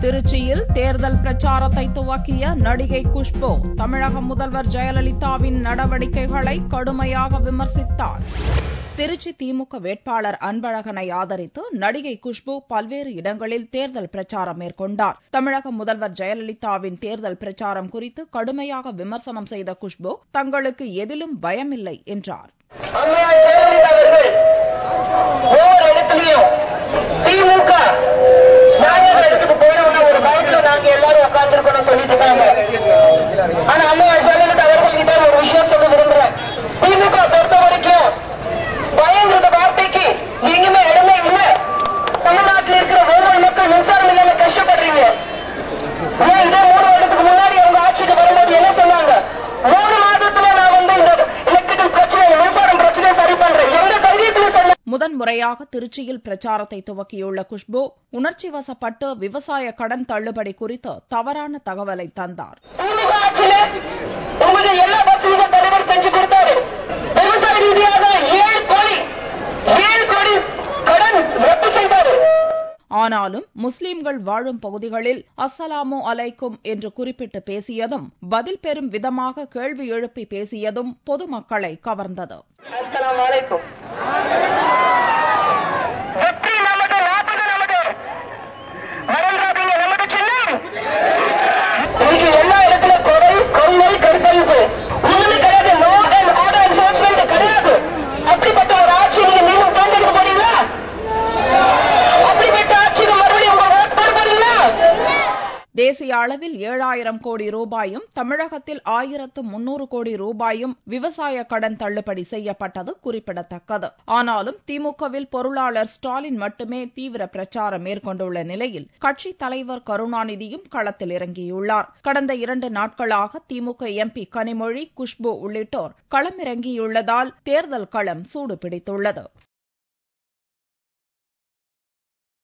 திருச்சியில் தேர்தல் பிரச்சாரத்தை துவக்கிய நடிகை குஷ்பு தமிழக முதல்வர் ஜெயலலிதாவின் நடவடிக்கைகளை கடுமையாக விமர்சித்தார் திருச்சி திமுக வேட்பாளர் அன்பழகனை ஆதரித்து நடிகை குஷ்பு பல்வேறு இடங்களில் தேர்தல் பிரச்சாரம் மேற்கொண்டார் தமிழக முதல்வர் ஜெயலலிதாவின் தேர்தல் பிரச்சாரம் குறித்து கடுமையாக விமர்சனம் செய்த குஷ்பு தங்களுக்கு எதிலும் பயமில்லை என்றார் அம்மையார் ஜெயலலிதா அவர்கள் ஒவ்வொரு இடத்துலயும் திமுக நாயகர் இடத்துக்கு போயிடும்னா ஒரு பயத்துல நாங்க எல்லாரும் உட்கார்ந்துருக்கணும் சொல்லிட்டு இருக்காங்க ஆனா அம்மையார் ஜெயலலிதா அவர்கள் கிட்ட ஒரு விஷயம் சொல்ல விரும்புறேன் திமுக பொறுத்த வரைக்கும் பயங்கிற வார்த்தைக்கு எங்குமே இடமே இல்லை தமிழ்நாட்டில் இருக்கிற ஒவ்வொரு மக்கள் மின்சாரம் இல்லாம கஷ்டப்படுறீங்க ஏன் இதே மூணு வருடத்துக்கு முன்னாடி அவங்க ஆட்சிக்கு வரும்போது என்ன சொன்னாங்க மூணு மாதத்துல நான் வந்து இந்த எலக்ட்ரிக்கல் பிரச்சனை மின்சாரம் பிரச்சனையை சரி பண்றேன் எந்த தைரியத்துல சொன்ன முதன் முறையாக திருச்சியில் பிரச்சாரத்தை துவக்கியுள்ள குஷ்பு உணர்ச்சி வசப்பட்டு விவசாய கடன் தள்ளுபடி குறித்து தவறான தகவலை தந்தார் திமுக ஆட்சியில உங்களுக்கு எல்லா வசதியும் தலைவர் செஞ்சு கொடுத்தாரு விவசாய ரீதியாக ஏழு கோடி ஏழு கோடி கடன் ரத்து செய்தாரு ஆனாலும் முஸ்லிம்கள் வாழும் பகுதிகளில் அஸ்ஸலாமு அலைக்கும் என்று குறிப்பிட்டு பேசியதும் பதில் பெறும் விதமாக கேள்வி எழுப்பி பேசியதும் பொதுமக்களை கவர்ந்தது அஸ்ஸலாமு அலைக்கும் வெற்றி நமது லாபம் நமது மறந்துடாதீங்க நமது சின்னம் இன்னைக்கு எல்லா இடத்துல கொலை கொள்ளை கற்பழிப்பு ஒண்ணுமே கிடையாது லோ அண்ட் ஆர்டர் என்ஃபோர்ஸ்மெண்ட் கிடையாது அப்படிப்பட்ட ஒரு ஆட்சி நீங்க மீண்டும் தேர்ந்தெடுக்க போறீங்களா அப்படிப்பட்ட ஆட்சிக்கு மறுபடியும் உங்க ஓட்டு போட போறீங்களா தேசிய அளவில் ஏழாயிரம் கோடி ரூபாயும் தமிழகத்தில் ஆயிரத்து முன்னூறு கோடி ரூபாயும் விவசாய கடன் தள்ளுபடி செய்யப்பட்டது குறிப்பிடத்தக்கது ஆனாலும் திமுகவில் பொருளாளர் ஸ்டாலின் மட்டுமே தீவிர பிரச்சாரம் மேற்கொண்டுள்ள நிலையில் கட்சித் தலைவர் கருணாநிதியும் களத்தில் இறங்கியுள்ளார் கடந்த இரண்டு நாட்களாக திமுக எம்பி கனிமொழி குஷ்பு உள்ளிட்டோர் களமிறங்கியுள்ளதால் தேர்தல் களம் சூடு பிடித்துள்ளது